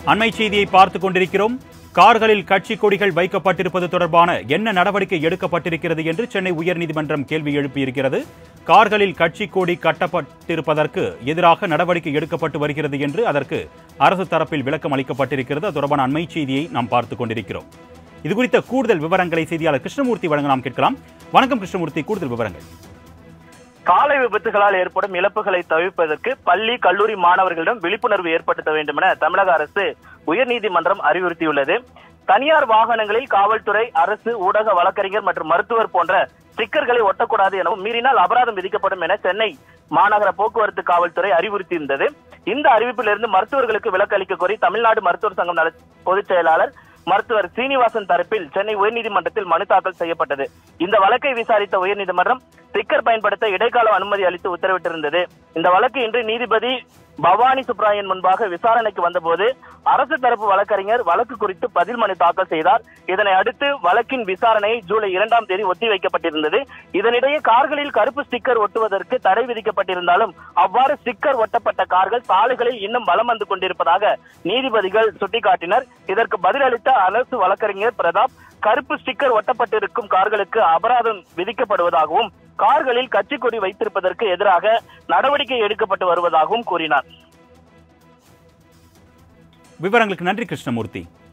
அண்மை செய்தியை பார்த்துக் கொண்டிருக்கிறோம் கார்களில் கட்சி கொடிகள் வைக்கப்பட்டிருப்பது தொடர்பான என்ன நடவடிக்கை எடுக்கப்பட்டிருக்கிறது என்று சென்னை உயர்நீதிமன்றம் கேள்வி எழுப்பியிருக்கிறது கார்களில் கட்சி கொடி கட்டப்பட்டிருப்பதற்கு எதிராக நடவடிக்கை எடுக்கப்பட்டு வருகிறது என்று அதற்கு அரசு தரப்பில் விளக்கம் அளிக்கப்பட்டிருக்கிறது அது தொடர்பான அண்மை செய்தியை நாம் பார்த்துக் கொண்டிருக்கிறோம் இது குறித்த கூடுதல் விவரங்களை செய்தியாளர் கிருஷ்ணமூர்த்தி வழங்க நாம் கேட்கலாம் வணக்கம் கிருஷ்ணமூர்த்தி கூடுதல் விவரங்கள் சாலை விபத்துகளால் ஏற்படும் இழப்புகளை தவிர்ப்பதற்கு பள்ளி கல்லூரி மாணவர்களிடம் விழிப்புணர்வு ஏற்படுத்த வேண்டும் என தமிழக அரசு உயர்நீதிமன்றம் அறிவுறுத்தியுள்ளது தனியார் வாகனங்களில் காவல்துறை அரசு ஊடக வழக்கறிஞர் மற்றும் மருத்துவர் போன்ற ஸ்டிக்கர்களை ஒட்டக்கூடாது எனவும் மீறினால் அபராதம் விதிக்கப்படும் என சென்னை மாநகர போக்குவரத்து காவல்துறை அறிவுறுத்தியிருந்தது இந்த அறிவிப்பிலிருந்து மருத்துவர்களுக்கு விலக்கு அளிக்க கோரி தமிழ்நாடு மருத்துவர் சங்கம் நட- பொதுச் செயலாளர் மருத்துவர் சீனிவாசன் தரப்பில் சென்னை உயர்நீதிமன்றத்தில் மனு தாக்கல் செய்யப்பட்டது இந்த வழக்கை விசாரித்த உயர்நீதிமன்றம் ஸ்டிக்கர் பயன்படுத்த இடைக்கால அனுமதி அளித்து உத்தரவிட்டிருந்தது இந்த வழக்கு இன்று நீதிபதி பவானி சுப்ராயன் முன்பாக விசாரணைக்கு வந்தபோது அரசு தரப்பு வழக்கறிஞர் வழக்கு குறித்து பதில் மனு தாக்கல் செய்தார் இதனை அடுத்து வழக்கின் விசாரணை ஜூலை இரண்டாம் தேதி ஒத்திவைக்கப்பட்டிருந்தது இதனிடையே கார்களில் கருப்பு ஸ்டிக்கர் ஒட்டுவதற்கு தடை விதிக்கப்பட்டிருந்தாலும் அவ்வாறு ஸ்டிக்கர் ஒட்டப்பட்ட கார்கள் சாலைகளில் இன்னும் வலம் வந்து கொண்டிருப்பதாக நீதிபதிகள் சுட்டிக்காட்டினர் இதற்கு பதிலளித்த அரசு வழக்கறிஞர் பிரதாப் கருப்பு ஸ்டிக்கர் ஒட்டப்பட்டிருக்கும் கார்களுக்கு அபராதம் விதிக்கப்படுவதாகவும் கார்களில் கட்சி கொடி வைத்திருப்பதற்கு எதிராக நடவடிக்கை எடுக்கப்பட்டு வருவதாகவும் கூறினார் விவரங்களுக்கு நன்றி கிருஷ்ணமூர்த்தி